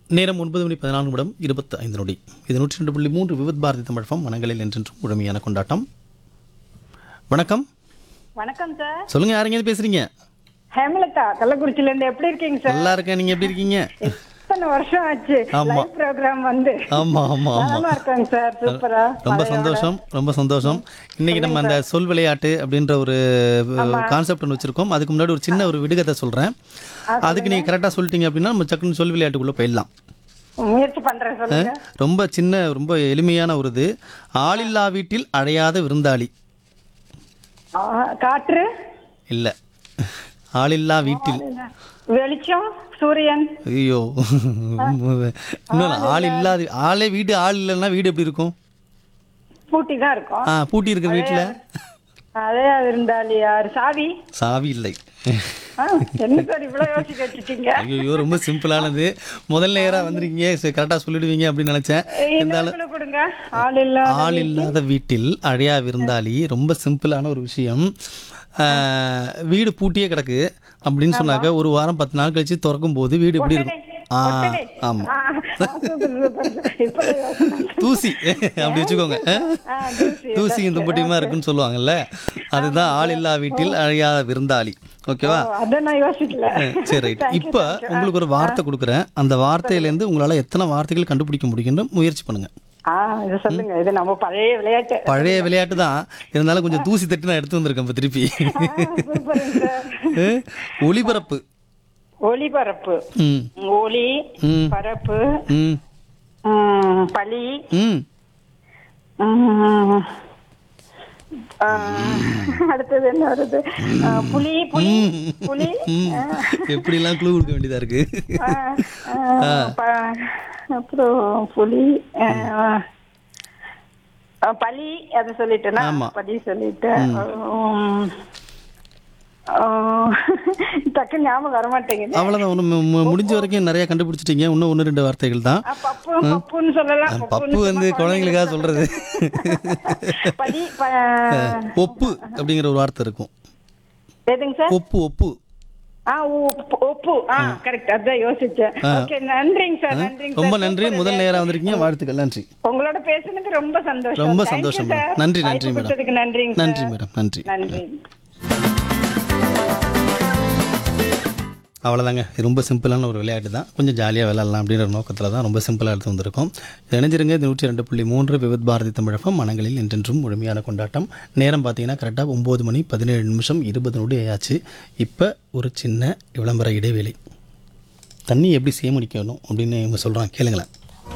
நேரம் ஒன்பது மணி பதினான்கு நிமிடம் இருபத்தி ஐந்து நொடி இது நூற்றி ரெண்டு புள்ளி மூன்று விவித் பாரதி தமிழகம் மனங்களில் என்றென்றும் முழுமையான கொண்டாட்டம் வணக்கம் வணக்கம் சார் சொல்லுங்க யாருங்க பேசுறீங்க ஹேமலதா கள்ளக்குறிச்சில இருந்து எப்படி இருக்கீங்க சார் நல்லா இருக்கேன் நீங்க எப்படி இருக்கீங்க எத்தனை வருஷம் ஆச்சு ஆமா. லைவ் ப்ரோக்ராம் வந்து ஆமா ஆமா ஆமா நலமா இருக்காங்க சார் சூப்பரா ரொம்ப சந்தோஷம் ரொம்ப சந்தோஷம் இன்னைக்கு நம்ம அந்த சொல் விளையாட்டு அப்படின்ற ஒரு கான்செப்ட் ஒன்று வச்சிருக்கோம் அதுக்கு முன்னாடி ஒரு சின்ன ஒரு விடுகதை சொல்றேன் அதுக்கு நீங்க கரெக்டாக சொல்லிட்டீங்க அப்படின்னா நம்ம சக்குன்னு சொல் விளையாட்டுக்குள்ள போயிடலாம் முயற்சி பண்றேன் சொல்லுங்க ரொம்ப சின்ன ரொம்ப எளிமையான ஒரு இது ஆளில்லா வீட்டில் அழையாத விருந்தாளி ஆ, காற்று இல்லை ஆளில்லா வீட்டில் வெளிச்சம் சூரியன் ஐயோ இன்னும் ஆள் இல்லாது ஆளே வீடு ஆள் இல்லைன்னா வீடு எப்படி இருக்கும் பூட்டி தான் இருக்கும் ஆ பூட்டி இருக்கிற வீட்டில் அதே இருந்தாலி யார் சாவி சாவி இல்லை ஆ, என்ன சார் இவ்வளவு யோசிக்க வச்சுட்டீங்க ஐயோ ரொம்ப சிம்பிளானது முதல் நேராக வந்திருக்கீங்க கரெக்டாக சொல்லிடுவீங்க அப்படின்னு நினச்சேன் இன்னொரு குழு கொடுங்க ஆள் இல்ல ஆள் இல்லாத வீட்டில் அழையா விருந்தாளி ரொம்ப சிம்பிளான ஒரு விஷயம் ஆஹ், வீடு பூட்டியே கிடக்கு அப்படின்னு சொன்னாக்க ஒரு வாரம் பத்து நாள் கழிச்சு திறக்கும் போது வீடு எப்படி இருக்கும் ஆ ஆமாம் ஆ, சூப்பர், சூப்பர், சூப்பர். இப்ப யோசனை. தூசி அப்படி வச்சுக்கோங்க ஆ, தூசி. தூசியும் தும்பட்டியுமா இருக்குன்னு சொல்லுவாங்கல்ல அதுதான் ஆள் இல்லா வீட்டில் அழையாத விருந்தாளி ஓகேவா ஓ, அதை நான் யோசிக்கல சரி ரைட் இப்போ உங்களுக்கு ஒரு வார்த்தை கொடுக்குறேன் அந்த வார்த்தையிலேருந்து உங்களால் எத்தனை வார்த்தைகள் கண்டுபிடிக்க முடியும்னு முயற்சி பண்ணுங்க ஆ இது சொல்லுங்க இது நம்ம பழைய விளையாட்டு பழைய விளையாட்டு தான் இருந்தாலும் கொஞ்சம் தூசி தட்டி நான் எடுத்து வந்திருக்கேன் இப்போ திருப்பி சூப்பருங்க சார் அஹ், ஒளிபரப்பு ஒளிபரப்பு ம் ஒளி ம். பரப்பு ம் ம், பளி ம் ம், ஆ, அடுத்தது என்ன வருது ஆ, புலி புலி புலி ம் எப்படிலாம் க்ளூ கொடுக்க வேண்டியதாக இருக்கு ஆ, ஆ, ப- அப்புறம் புலி ஆ, ஆ, பலி அதை சொல்லிட்டேனா ஆமா. பலி சொல்லிட்டேன் உம், ஆ, டக்குன்னு ஞாபகம் வர மாட்டேங்குது அவ்வளோதான் ஒன்று முடிஞ்ச வரைக்கும் நிறைய கண்டுபிடிச்சிட்டீங்க இன்னும் ஒன்று ரெண்டு வார்த்தைகள் தான் ஆ, பப்பு பப்புன்னு சொல்லலாம் பப்பு பப்புன்னு வந்து சும்மா குழந்தைங்களுக்காக சொல்கிறது பலி ப- ஒப்பு அப்படிங்கிற ஒரு வார்த்தை இருக்கும் எதுங்க சார் ஒப்பு ஒப்பு ஆ உப்பு ஒப்பு ஆ கரெக்ட் அதான் யோசிச்சேன் ஓகே நன்றிங்க சார் நன்றிங்க ரொம்ப சார். நன்றி முதல் நேரம் வந்திருக்கீங்க வாழ்த்துக்கள் நன்றி உங்களோட பேசுனதுக்கு ரொம்ப சந்தோஷம் ரொம்ப Thank you, சந்தோஷம் sir. மேடம் நன்றி நன்றி வாய்ப்பு மேடம் கொடுத்ததுக்கு நன்றிங்க நன்றி sir. மேடம் நன்றி நன்றி அவ்வளோதாங்க இது ரொம்ப சிம்பிளான ஒரு விளையாட்டு தான் கொஞ்சம் ஜாலியாக விளையாடலாம் அப்படின்ற நோக்கத்தில் தான் ரொம்ப சிம்பிளாக எடுத்து வந்திருக்கோம் இணைஞ்சிருங்க இது நூற்றி ரெண்டு புள்ளி மூன்று விவித் பாரதி தமிழகம் மனங்களில் என்றென்றும் முழுமையான கொண்டாட்டம் நேரம் பார்த்தீங்கன்னா கரெக்டாக ஒம்பது மணி பதினேழு நிமிஷம் இருபது நொடி ஆயாச்சு இப்போ ஒரு சின்ன விளம்பர இடைவேளை தண்ணி எப்படி சேமிக்கணும் அப்படின்னு இவங்க சொல்கிறாங்க கேளுங்களேன்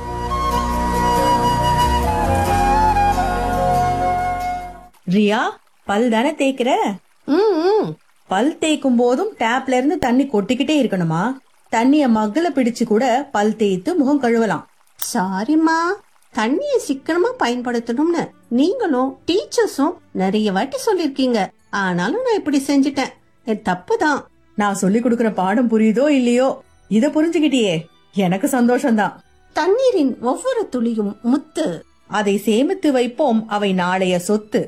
ரியா பல் தானே தேய்க்கிற ம் பல் தேய்க்கும் போதும் டேப்ல இருந்து தண்ணி கொட்டிக்கிட்டே இருக்கணுமா தண்ணிய மக்குல பிடிச்சு கூட பல் தேய்த்து முகம் கழுவலாம் சாரிம்மா தண்ணியை சிக்கனமா பயன்படுத்தணும்னு நீங்களும் டீச்சர்ஸும் நிறைய வாட்டி சொல்லிருக்கீங்க ஆனாலும் நான் இப்படி செஞ்சிட்டேன் என் தப்பு தான் நான் சொல்லி கொடுக்கிற பாடம் புரியுதோ இல்லையோ இத புரிஞ்சுக்கிட்டியே எனக்கு சந்தோஷம்தான் தண்ணீரின் ஒவ்வொரு துளியும் முத்து அதை சேமித்து வைப்போம் அவை நாளைய சொத்து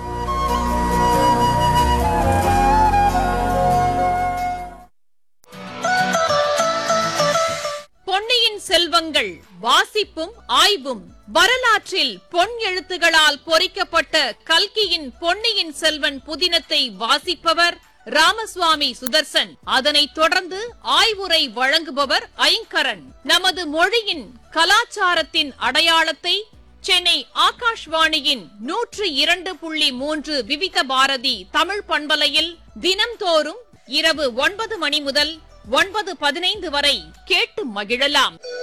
பொன்னியின் செல்வங்கள் வாசிப்பும் ஆய்வும் வரலாற்றில் பொன் எழுத்துகளால் பொறிக்கப்பட்ட கல்கியின் பொன்னியின் செல்வன் புதினத்தை வாசிப்பவர் ராமசுவாமி சுதர்சன் அதனைத் தொடர்ந்து ஆய்வுரை வழங்குபவர் ஐங்கரன் நமது மொழியின் கலாச்சாரத்தின் அடையாளத்தை சென்னை ஆகாஷ்வாணியின் நூற்று இரண்டு புள்ளி மூன்று விவித பாரதி தமிழ் பண்பலையில் தினம்தோறும் இரவு ஒன்பது மணி முதல் ஒன்பது பதினைந்து வரை கேட்டு மகிழலாம்